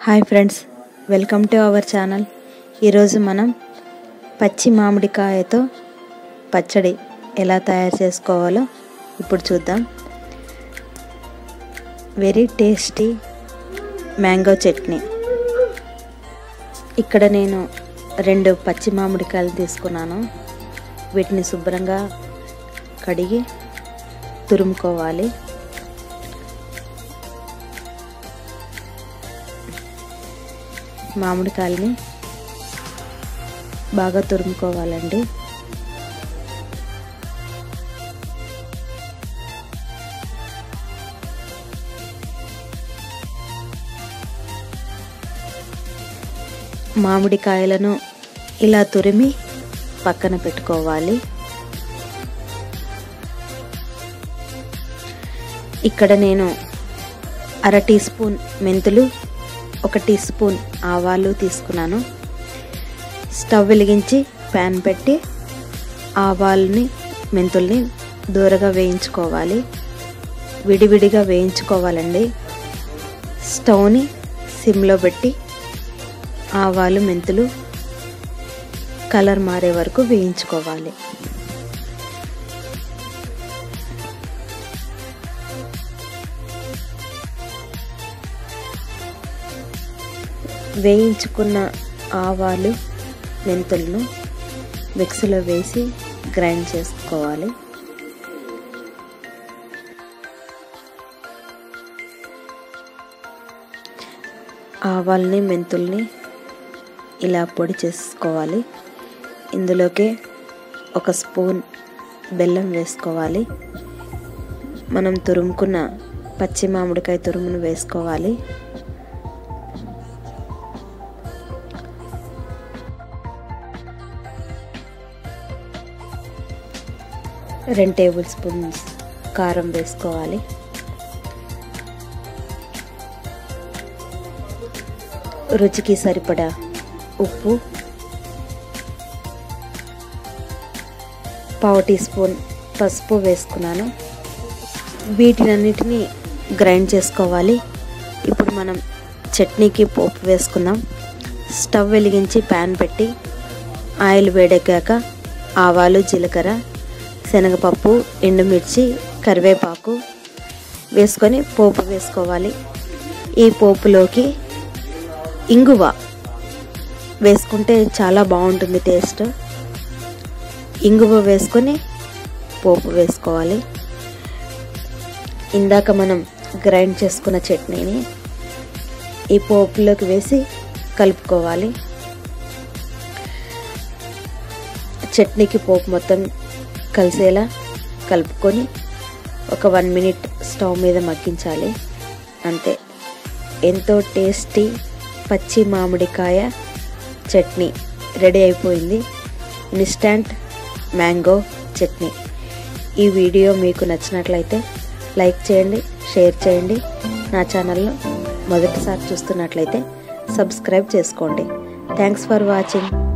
hi friends welcome to our channel ఈరోజు మనం పచ్చి మామిడికాయతో పచ్చడి ఎలా తయారు చేసుకోవాలో ఇప్పుడు చూద్దాం వెరీ టేస్టీ మ్యాంగో చట్నీ ఇక్కడ నేను రెండు పచ్చి మామిడికాయలు తీసుకున్నాను వీటిని శుభ్రంగా కడిగి తురుముకోవాలి మామిడికాయలని బాగా తురుముకోవాలండి మామిడికాయలను ఇలా తురిమి పక్కన పెట్టుకోవాలి ఇక్కడ నేను అర టీ స్పూన్ మెంతులు ఒక టీ స్పూన్ ఆవాలు తీసుకున్నాను స్టవ్ వెలిగించి ప్యాన్ పెట్టి ఆవాలని మెంతుల్ని దూరగా వేయించుకోవాలి విడివిడిగా వేయించుకోవాలండి స్టవ్ని సిమ్లో పెట్టి ఆవాలు మెంతులు కలర్ మారే వరకు వేయించుకోవాలి వేయించుకున్న ఆవాలు మెంతులను మిక్సీలో వేసి గ్రైండ్ చేసుకోవాలి ఆవాల్ని మెంతుల్ని ఇలా పొడి చేసుకోవాలి ఇందులోకి ఒక స్పూన్ బెల్లం వేసుకోవాలి మనం తురుముకున్న పచ్చి మామిడికాయ తురుమును వేసుకోవాలి రెండు టేబుల్ స్పూన్స్ కారం వేసుకోవాలి రుచికి సరిపడా ఉప్పు పావు టీ స్పూన్ పసుపు వేసుకున్నాను వీటినన్నిటిని గ్రైండ్ చేసుకోవాలి ఇప్పుడు మనం చట్నీకి పోపు వేసుకుందాం స్టవ్ వెలిగించి ప్యాన్ పెట్టి ఆయిల్ వేడెక్కాక ఆవాలు జీలకర్ర శనగపప్పు ఎండుమిర్చి కరివేపాకు వేసుకొని పోపు వేసుకోవాలి ఈ పోపులోకి ఇంగువ వేసుకుంటే చాలా బాగుంటుంది టేస్ట్ ఇంగువ వేసుకొని పోపు వేసుకోవాలి ఇందాక మనం గ్రైండ్ చేసుకున్న చట్నీని ఈ పోపులోకి వేసి కలుపుకోవాలి చట్నీకి పోపు మొత్తం కలిసేలా కలుపుకొని ఒక వన్ మినిట్ స్టవ్ మీద మగ్గించాలి అంతే ఎంతో టేస్టీ పచ్చి మామిడికాయ చట్నీ రెడీ అయిపోయింది ఇన్స్టంట్ మ్యాంగో చట్నీ ఈ వీడియో మీకు నచ్చినట్లయితే లైక్ చేయండి షేర్ చేయండి నా ఛానల్ను మొదటిసారి చూస్తున్నట్లయితే సబ్స్క్రైబ్ చేసుకోండి థ్యాంక్స్ ఫర్ వాచింగ్